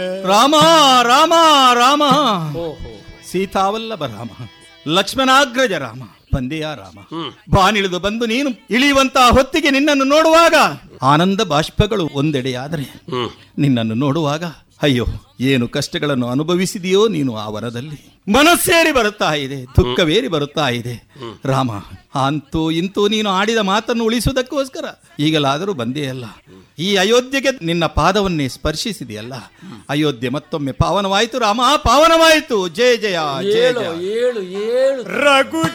ರಾಮ ರಾಮ ರಾಮ ಓಹೋ ಸೀತಾವಲ್ಲಭ ರಾಮ ಲಕ್ಷ್ಮಣಾಗ್ರಜ ರಾಮ ಬಂದೆಯ ರಾಮ ಬಾನಿಳಿದು ಬಂದು ನೀನು ಇಳಿಯುವಂತ ಹೊತ್ತಿಗೆ ನಿನ್ನನ್ನು ನೋಡುವಾಗ ಆನಂದ ಬಾಷ್ಪಗಳು ಒಂದೆಡೆಯಾದರೆ ಹ್ಮ್ ನಿನ್ನನ್ನು ನೋಡುವಾಗ ಅಯ್ಯೋ ಏನು ಕಷ್ಟಗಳನ್ನು ಅನುಭವಿಸಿದೆಯೋ ನೀನು ಆ ವರದಲ್ಲಿ ಮನಸ್ಸೇರಿ ಬರುತ್ತಾ ಇದೆ ದುಃಖವೇರಿ ಬರುತ್ತಾ ಇದೆ ರಾಮ ಅಂತೂ ಇಂತೂ ನೀನು ಆಡಿದ ಮಾತನ್ನು ಉಳಿಸುವುದಕ್ಕೋಸ್ಕರ ಈಗಲಾದರೂ ಬಂದೆಯಲ್ಲ ಈ ಅಯೋಧ್ಯೆಗೆ ನಿನ್ನ ಪಾದವನ್ನೇ ಸ್ಪರ್ಶಿಸಿದೆಯಲ್ಲ ಅಯೋಧ್ಯೆ ಮತ್ತೊಮ್ಮೆ ಪಾವನವಾಯಿತು ರಾಮ ಪಾವನವಾಯಿತು ಜಯ ಜಯ ಜಯ ಏಳು ಜಯ ಏಳು ಏಳು ರಘು